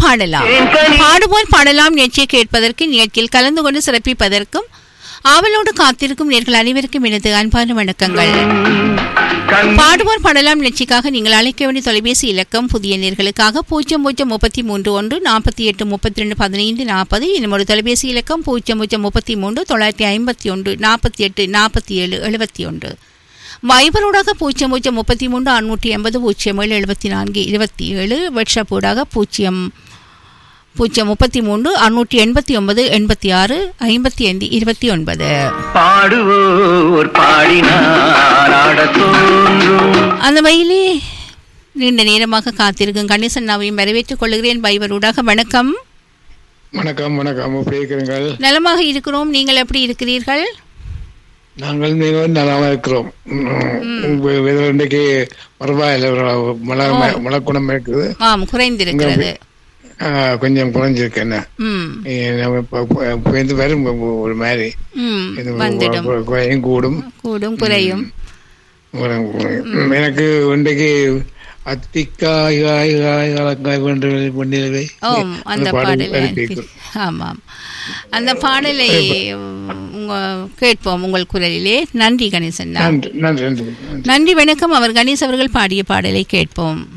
பாடலாம் பாடுவோர் பாடலாம் நிகழ்ச்சியை கேட்பதற்கு நிகழ்ச்சியில் கலந்து கொண்டு சிறப்பிப்பதற்கும் ஆவலோடு காத்திருக்கும் நேர்கள் அனைவருக்கும் எனது அன்பான வணக்கங்கள் பாடுவோர் பாடலாம் நிகழ்ச்சிக்காக நீங்கள் அழைக்க வேண்டிய தொலைபேசி இலக்கம் புதிய நேர்களுக்காக பூஜ்ஜியம் பூஜ்ஜியம் முப்பத்தி மூன்று ஒன்று நாற்பத்தி எட்டு முப்பத்தி ரெண்டு பதினைந்து நாற்பது இன்னும் ஒரு தொலைபேசி இலக்கம் பூஜ்ஜியம் பூஜ்ஜியம் முப்பத்தி மூன்று தொள்ளாயிரத்தி ஐம்பத்தி ஒன்று நாற்பத்தி எட்டு நாற்பத்தி ஏழு எழுபத்தி ஒன்று வைபரோடாக பூஜ்ஜியம் பூஜ்ஜியம் முப்பத்தி மூன்று அறுநூற்றி எண்பது பூஜ்ஜியம் ஏழு எழுபத்தி நான்கு இருபத்தி ஏழு வாட்ஸ்அப்போடாக பூஜ்ஜியம் பூஜ்ஜியம் முப்பத்தி மூன்று அறுநூற்றி எண்பத்தி ஒன்பது எண்பத்தி ஆறு ஐம்பத்தி ஐந்து இருபத்தி ஒன்பது பாடுவோர் பாடினார் ஆடத் தோன்றும் அந்த வகையிலே நீண்ட நேரமாக காத்திருக்கும் கணேசன் நாவையும் வரவேற்றுக் கொள்கிறேன் பைவரூடாக வணக்கம் வணக்கம் வணக்கம் எப்படி இருக்கிறீர்கள் நலமாக இருக்கிறோம் நீங்கள் எப்படி இருக்கிறீர்கள் நாங்கள் மிகவும் நலமா இருக்கிறோம் வெதர் இன்றைக்கு பரவாயில்ல ஒரு மழை ம- மழை குணம் இருக்குது ஆம் குறைந்திருக்கிறது ஆ, கொஞ்சம் குறைஞ்சிருக்கு என்ன ம் ஏ, நம்ம இப்ப- இப்ப வந்து வரும் ஒரு மாதிரி ம் இது வந்துடும் கு- குறையும் கூடும் கூடும் குறையும் குறையும், குறையும். எனக்கு இன்றைக்கு அத்திக்காய் காய் காய் கலக்காய் வென்று பொன்னிலவை ஓம் அந்த பாடல் பாடலை கேட்கும். ஆமாம் அந்த பாடலை உங்க கேட்போம் உங்கள் குரலிலே நன்றி கணேசன் நன்றி நன்றி நன்றி நன்றி. நன்றி வணக்கம் அவர் கணேஷ் அவர்கள் பாடிய பாடலை கேட்போம்